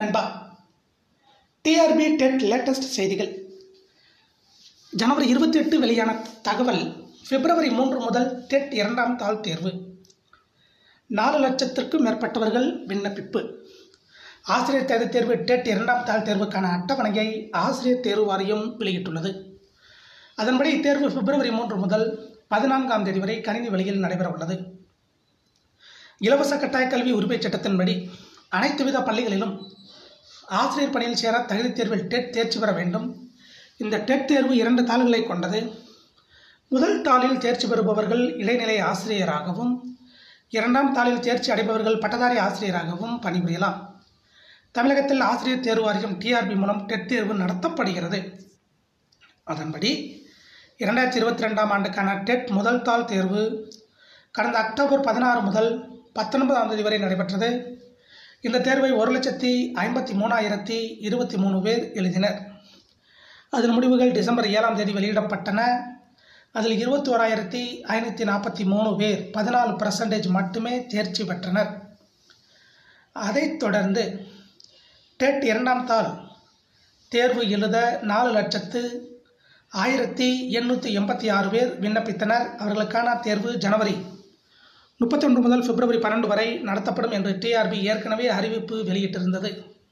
நண்பா TRP dead latest செய்திகள் ஜனவரி இருபத்தி எட்டு வெளியான தகவல் பிப்ரவரி மூன்று முதல் டெட் இரண்டாம் தாள் தேர்வு நாலு லட்சத்திற்கும் மேற்பட்டவர்கள் விண்ணப்பிப்பு ஆசிரியர் தகுதி தேர்வு டெட் இரண்டாம் தாள் தேர்வுக்கான அட்டவணையை ஆசிரியர் தேர்வு வாரியம் வெளியிட்டுள்ளது அதன்படி இத்தேர்வு பிப்ரவரி மூன்று முதல் பதினான்காம் தேதி வரை கணினி வழியில் நடைபெற உள்ளது இலவச கட்டாய கல்வி உரிமைச் சட்டத்தின்படி அனைத்து வித பள்ளிகளிலும் ஆசிரியர் பணியில் சேர தகுதி தேர்வில் டெட் தேர்ச்சி பெற வேண்டும் இந்த டெட் தேர்வு இரண்டு தாள்களை கொண்டது முதல் தாளில் தேர்ச்சி பெறுபவர்கள் இடைநிலை ஆசிரியராகவும் இரண்டாம் தாளில் தேர்ச்சி அடைபவர்கள் பட்டதாரி ஆசிரியராகவும் பணிபுரியலாம் தமிழகத்தில் ஆசிரியர் தேர்வு வாரியம் டிஆர்பி மூலம் டெட் தேர்வு நடத்தப்படுகிறது அதன்படி இரண்டாயிரத்தி இருபத்தி ரெண்டாம் ஆண்டுக்கான டெட் முதல் தாள் தேர்வு கடந்த அக்டோபர் பதினாறு முதல் பத்தொன்பதாம் தேதி வரை நடைபெற்றது இந்த தேர்வை ஒரு லட்சத்தி ஐம்பத்தி மூணாயிரத்தி இருபத்தி மூணு பேர் எழுதினர் அதன் முடிவுகள் டிசம்பர் ஏழாம் தேதி வெளியிடப்பட்டன அதில் இருபத்தி ஓராயிரத்தி ஐநூற்றி நாற்பத்தி மூணு பேர் பதினாலு பர்சன்டேஜ் மட்டுமே தேர்ச்சி பெற்றனர் அதைத் தொடர்ந்து டெட் இரண்டாம் தாள் தேர்வு எழுத நாலு லட்சத்து ஆயிரத்தி எண்ணூற்றி எண்பத்தி ஆறு பேர் விண்ணப்பித்தனர் அவர்களுக்கான தேர்வு ஜனவரி முப்பத்தொன்று முதல் பிப்ரவரி பன்னெண்டு வரை நடத்தப்படும் என்று டிஆர்பி ஏற்கனவே அறிவிப்பு வெளியிட்டிருந்தது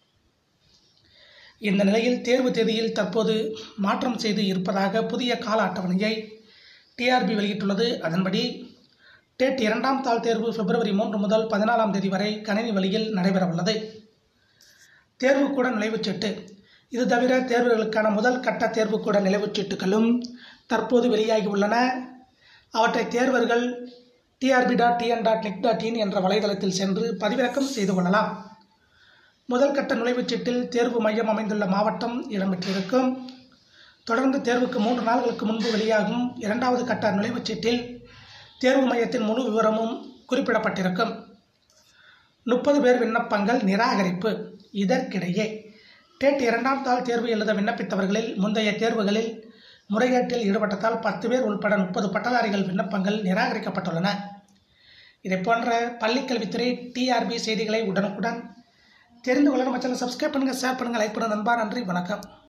இந்த நிலையில் தேர்வு தேதியில் தற்போது மாற்றம் செய்து இருப்பதாக புதிய கால அட்டவணையை டிஆர்பி வெளியிட்டுள்ளது அதன்படி டெட் இரண்டாம் தாள் தேர்வு பிப்ரவரி மூன்று முதல் பதினாலாம் தேதி வரை கணினி வழியில் நடைபெறவுள்ளது தேர்வுக்கூட நுழைவுச்சீட்டு இது தவிர தேர்வுகளுக்கான முதல் கட்ட தேர்வுக்கூட நுழைவுச்சீட்டுகளும் தற்போது வெளியாகி உள்ளன அவற்றை தேர்வர்கள் TRB dot TN dot NIC dot in என்ற வலைதளத்தில் சென்று பதிவிறக்கம் செய்து கொள்ளலாம் முதல் கட்ட நுழைவுச்சீட்டில் தேர்வு மையம் அமைந்துள்ள மாவட்டம் இடம்பெற்றிருக்கும் தொடர்ந்து தேர்வுக்கு மூன்று நாள்களுக்கு முன்பு வெளியாகும் இரண்டாவது கட்ட நுழைவுச்சீட்டில் தேர்வு மையத்தின் முழு விவரமும் குறிப்பிடப்பட்டிருக்கும் முப்பது பேர் விண்ணப்பங்கள் நிராகரிப்பு இதற்கிடையே டெட் இரண்டாம் தாள் தேர்வு எழுத விண்ணப்பித்தவர்களில் முந்தைய தேர்வுகளில் முறைகேட்டில் ஈடுபட்டதால் பத்து பேர் உள்பட முப்பது பட்டதாரிகள் விண்ணப்பங்கள் நிராகரிக்கப்பட்டுள்ளன இதை போன்ற பள்ளிக்கல்வித்துறை டிஆர்பி செய்திகளை உடனுக்குடன் தெரிந்து கொள்ள நம்ம சேனல் சப்ஸ்கிரைப் பண்ணுங்கள் ஷேர் பண்ணுங்கள் லைக் பண்ணுங்கள் நண்பா நன்றி வணக்கம்